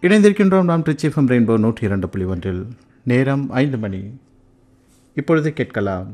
இணைந்திருக்கின்றோம் நாம் ட்ரிச்சிஃபம் ரெயின்போ நூற்றி இரண்டு புள்ளி ஒன்றில் நேரம் ஐந்து மணி இப்பொழுது கேட்கலாம்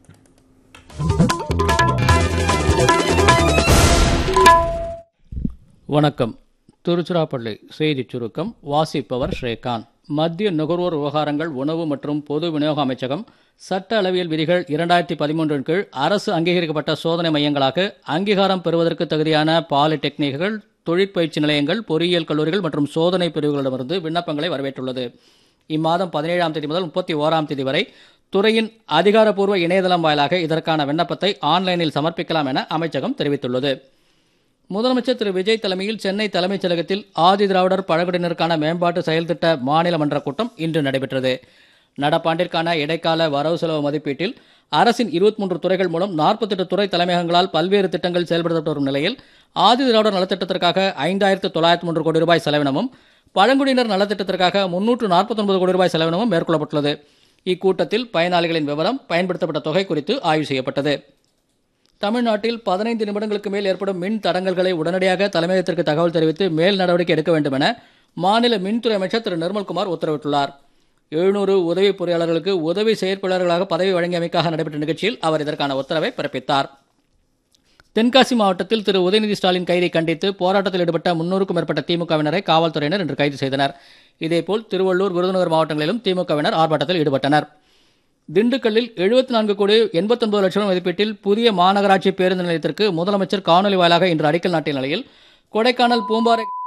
வணக்கம் திருச்சிராப்பள்ளி செய்திச் சுருக்கம் வாசிப்பவர் ஸ்ரீகாந்த் மத்திய நுகர்வோர் விவகாரங்கள் உணவு மற்றும் பொது விநியோக அமைச்சகம் சட்ட அளவியல் விதிகள் இரண்டாயிரத்தி பதிமூன்றின் கீழ் அரசு அங்கீகரிக்கப்பட்ட சோதனை மையங்களாக அங்கீகாரம் பெறுவதற்கு தகுதியான பாலிடெக்னிக்குகள் தொழிற்பயிற்சி நிலையங்கள் பொறியியல் கல்லூரிகள் மற்றும் சோதனை பிரிவுகளிடமிருந்து விண்ணப்பங்களை வரவேற்றுள்ளது இம்மாதம் பதினேழாம் தேதி முதல் முப்பத்தி ஓராம் தேதி வரை துறையின் அதிகாரப்பூர்வ இணையதளம் வாயிலாக இதற்கான விண்ணப்பத்தை ஆன்லைனில் சமர்ப்பிக்கலாம் என அமைச்சகம் தெரிவித்துள்ளது முதலமைச்சர் திரு விஜய் தலைமையில் சென்னை தலைமைச் செயலகத்தில் ஆதி திராவிடர் பழங்குடியினருக்கான மேம்பாட்டு செயல்திட்ட மாநில மன்ற கூட்டம் இன்று நடைபெற்றது நடப்பாண்டிற்கான இடைக்கால வரவு செலவு மதிப்பீட்டில் அரசின் இருபத்தி மூன்று துறைகள் மூலம் நாற்பத்தெட்டு துறை தலைமையகங்களால் பல்வேறு திட்டங்கள் செயல்படுத்தப்பட்டு வரும் நிலையில் ஆதி திராவிடர் நலத்திட்டத்திற்காக ஐந்தாயிரத்து தொள்ளாயிரத்து மூன்று கோடி ரூபாய் செலவினமும் பழங்குடியினர் நலத்திட்டத்திற்காக முன்னூற்று நாற்பத்தொன்பது கோடி ரூபாய் செலவினமும் மேற்கொள்ளப்பட்டுள்ளது இக்கூட்டத்தில் பயனாளிகளின் விவரம் பயன்படுத்தப்பட்ட தொகை குறித்து ஆய்வு செய்யப்பட்டது தமிழ்நாட்டில் பதினைந்து நிமிடங்களுக்கு மேல் ஏற்படும் மின் தடங்கல்களை உடனடியாக தலைமையகத்திற்கு தகவல் தெரிவித்து மேல் நடவடிக்கை எடுக்க வேண்டும் என மாநில மின்துறை அமைச்சர் திரு நிர்மல்குமார் உத்தரவிட்டுள்ளார் எழுநூறு உதவி பொறியாளர்களுக்கு உதவி செயற்பொழியாளர்களாக பதவி வழங்கியமைக்காக நடைபெற்ற நிகழ்ச்சியில் அவர் இதற்கான உத்தரவை பிறப்பித்தார் தென்காசி மாவட்டத்தில் திரு உதயநிதி ஸ்டாலின் கைதை கண்டித்து போராட்டத்தில் ஈடுபட்ட முன்னூறுக்கும் மேற்பட்ட திமுகவினரை காவல்துறையினர் இன்று கைது செய்தனர் இதேபோல் திருவள்ளூர் விருதுநகர் மாவட்டங்களிலும் திமுகவினர் ஆர்ப்பாட்டத்தில் ஈடுபட்டனர் திண்டுக்கல்லில் எழுபத்தி நான்கு கோடி எண்பத்தொன்பது லட்சம் ரூபாய் மதிப்பீட்டில் புதிய மாநகராட்சி பேருந்து நிலையத்திற்கு முதலமைச்சர் காணொலி வாயிலாக இன்று அடிக்கல் நாட்டிய நிலையில் கொடைக்கானல் பூம்பாறை